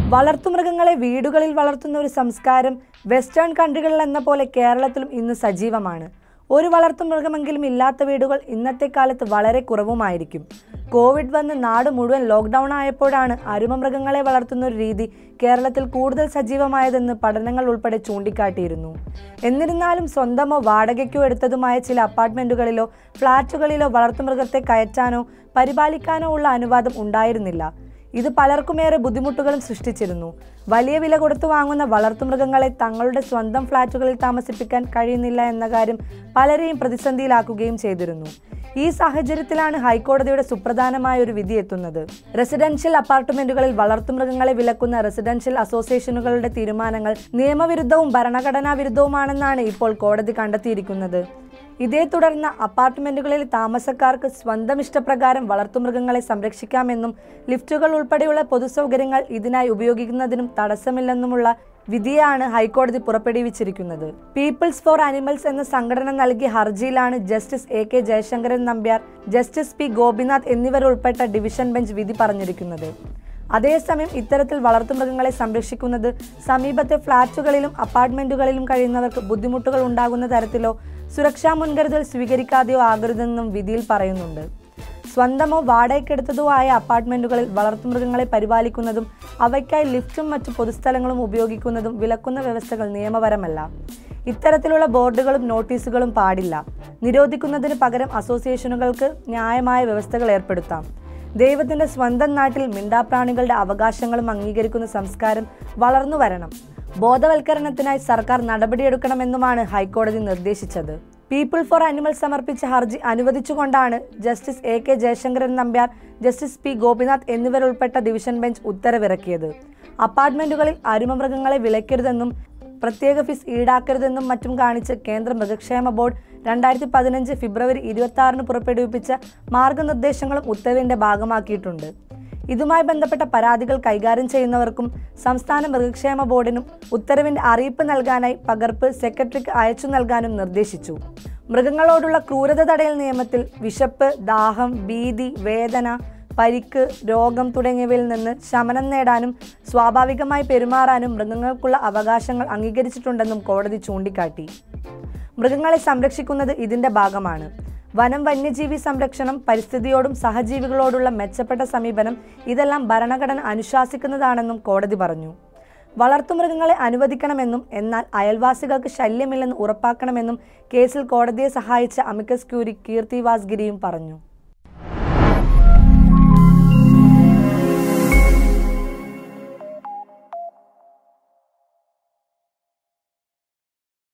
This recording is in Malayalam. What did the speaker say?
വളർത്തുമൃഗങ്ങളെ വീടുകളിൽ വളർത്തുന്ന ഒരു സംസ്കാരം വെസ്റ്റേൺ കൺട്രികളിൽ എന്ന പോലെ കേരളത്തിലും ഇന്ന് സജീവമാണ് ഒരു വളർത്തുമൃഗമെങ്കിലും ഇല്ലാത്ത വീടുകൾ ഇന്നത്തെ കാലത്ത് വളരെ കുറവുമായിരിക്കും കോവിഡ് വന്ന് നാട് മുഴുവൻ ലോക്ക്ഡൗൺ ആയപ്പോഴാണ് അരുമമൃഗങ്ങളെ വളർത്തുന്ന ഒരു രീതി കേരളത്തിൽ കൂടുതൽ സജീവമായതെന്ന് പഠനങ്ങൾ ഉൾപ്പെടെ ചൂണ്ടിക്കാട്ടിയിരുന്നു എന്നിരുന്നാലും സ്വന്തമോ വാടകയ്ക്കോ എടുത്തതുമായ ചില അപ്പാർട്ട്മെന്റുകളിലോ ഫ്ളാറ്റുകളിലോ വളർത്തുമൃഗത്തെ കയറ്റാനോ പരിപാലിക്കാനോ ഉള്ള അനുവാദം ഉണ്ടായിരുന്നില്ല ഇത് പലർക്കുമേറെ ബുദ്ധിമുട്ടുകളും സൃഷ്ടിച്ചിരുന്നു വലിയ വില കൊടുത്തു വാങ്ങുന്ന വളർത്തുമൃഗങ്ങളെ തങ്ങളുടെ സ്വന്തം ഫ്ളാറ്റുകളിൽ താമസിപ്പിക്കാൻ കഴിയുന്നില്ല എന്ന കാര്യം പലരെയും പ്രതിസന്ധിയിലാക്കുകയും ചെയ്തിരുന്നു ഈ സാഹചര്യത്തിലാണ് ഹൈക്കോടതിയുടെ സുപ്രധാനമായ ഒരു വിധി എത്തുന്നത് റെസിഡൻഷ്യൽ അപ്പാർട്ട്മെന്റുകളിൽ വളർത്തുമൃഗങ്ങളെ വിലക്കുന്ന റെസിഡൻഷ്യൽ അസോസിയേഷനുകളുടെ തീരുമാനങ്ങൾ നിയമവിരുദ്ധവും ഭരണഘടനാ വിരുദ്ധവുമാണെന്നാണ് ഇപ്പോൾ കോടതി കണ്ടെത്തിയിരിക്കുന്നത് ഇതേ തുടർന്ന് അപ്പാർട്ട്മെന്റുകളിൽ താമസക്കാർക്ക് സ്വന്തം ഇഷ്ടപ്രകാരം വളർത്തുമൃഗങ്ങളെ സംരക്ഷിക്കാമെന്നും ലിഫ്റ്റുകൾ ഉൾപ്പെടെയുള്ള പൊതുസൗകര്യങ്ങൾ ഇതിനായി ഉപയോഗിക്കുന്നതിനും തടസ്സമില്ലെന്നുമുള്ള വിധിയാണ് ഹൈക്കോടതി പുറപ്പെടുവിച്ചിരിക്കുന്നത് പീപ്പിൾസ് ഫോർ അനിമൽസ് എന്ന സംഘടന നൽകിയ ഹർജിയിലാണ് justice A K Jayasankaran Nambiar justice P Gopinath എന്നിവരുൾപ്പെട്ട ഡിവിഷൻ ബെഞ്ച് വിധി പറഞ്ഞിരിക്കുന്നത് അതേസമയം ഇത്തരത്തിൽ വളർത്തുമൃഗങ്ങളെ സംരക്ഷിക്കുന്നത് സമീപത്തെ ഫ്ളാറ്റുകളിലും അപ്പാർട്ട്മെന്റുകളിലും കഴിയുന്നവർക്ക് ബുദ്ധിമുട്ടുകൾ ഉണ്ടാകുന്ന തരത്തിലോ സുരക്ഷാ മുൻകരുതൽ സ്വീകരിക്കാതെയോ ആകരുതെന്നും വിധിയിൽ പറയുന്നുണ്ട് സ്വന്തമോ വാടകയ്ക്കെടുത്തതോ ആയ അപ്പാർട്ട്മെന്റുകളിൽ വളർത്തുമൃഗങ്ങളെ പരിപാലിക്കുന്നതും അവയ്ക്കായി ലിഫ്റ്റും മറ്റു പൊതുസ്ഥലങ്ങളും ഉപയോഗിക്കുന്നതും വിലക്കുന്ന വ്യവസ്ഥകൾ നിയമപരമല്ല ഇത്തരത്തിലുള്ള ബോർഡുകളും നോട്ടീസുകളും പാടില്ല നിരോധിക്കുന്നതിന് പകരം അസോസിയേഷനുകൾക്ക് ന്യായമായ വ്യവസ്ഥകൾ ഏർപ്പെടുത്താം ദൈവത്തിന്റെ സ്വന്തം നാട്ടിൽ മിണ്ടാപ്രാണികളുടെ അവകാശങ്ങളും അംഗീകരിക്കുന്ന സംസ്കാരം വളർന്നു വരണം ബോധവൽക്കരണത്തിനായി സർക്കാർ നടപടിയെടുക്കണമെന്നുമാണ് ഹൈക്കോടതി നിർദ്ദേശിച്ചത് പീപ്പിൾ ഫോർ അനിമൽ സമർപ്പിച്ച ഹർജി അനുവദിച്ചുകൊണ്ടാണ് justice A K Jayasankaran Nambiar justice P Gopinath എന്നിവരുൾപ്പെട്ട ഡിവിഷൻ ബെഞ്ച് ഉത്തരവിറക്കിയത് അപ്പാർട്ട്മെന്റുകളിൽ അരുമമൃഗങ്ങളെ വിലക്കരുതെന്നും പ്രത്യേക ഫീസ് ഈടാക്കരുതെന്നും മറ്റും കാണിച്ച് കേന്ദ്ര മൃഗക്ഷേമ ബോർഡ് രണ്ടായിരത്തി പതിനഞ്ച് ഫെബ്രുവരി ഇരുപത്തി ആറിന് പുറപ്പെടുവിപ്പിച്ച മാർഗനിർദ്ദേശങ്ങളും ഉത്തരവിന്റെ ഭാഗമാക്കിയിട്ടുണ്ട് ഇതുമായി ബന്ധപ്പെട്ട പരാതികൾ കൈകാര്യം ചെയ്യുന്നവർക്കും സംസ്ഥാന മൃഗക്ഷേമ ബോർഡിനും ഉത്തരവിന്റെ അറിയിപ്പ് നൽകാനായി പകർപ്പ് സെക്രട്ടറിക്ക് അയച്ചു നൽകാനും നിർദ്ദേശിച്ചു മൃഗങ്ങളോടുള്ള ക്രൂരത തടയൽ നിയമത്തിൽ വിശപ്പ് ദാഹം ഭീതി വേദന പരിക്ക് രോഗം തുടങ്ങിയവയിൽ നിന്ന് ശമനം നേടാനും സ്വാഭാവികമായി പെരുമാറാനും മൃഗങ്ങൾക്കുള്ള അവകാശങ്ങൾ അംഗീകരിച്ചിട്ടുണ്ടെന്നും കോടതി ചൂണ്ടിക്കാട്ടി മൃഗങ്ങളെ സംരക്ഷിക്കുന്നത് ഇതിന്റെ ഭാഗമാണ് വനം വന്യജീവി സംരക്ഷണം പരിസ്ഥിതിയോടും സഹജീവികളോടുള്ള മെച്ചപ്പെട്ട സമീപനം ഇതെല്ലാം ഭരണഘടന അനുശാസിക്കുന്നതാണെന്നും കോടതി പറഞ്ഞു വളർത്തുമൃഗങ്ങളെ അനുവദിക്കണമെന്നും എന്നാൽ അയൽവാസികൾക്ക് ശല്യമില്ലെന്ന് ഉറപ്പാക്കണമെന്നും കേസിൽ കോടതിയെ സഹായിച്ച അമിക്കസ് ക്യൂരി കീർത്തി വാസ്ഗിരിയും പറഞ്ഞു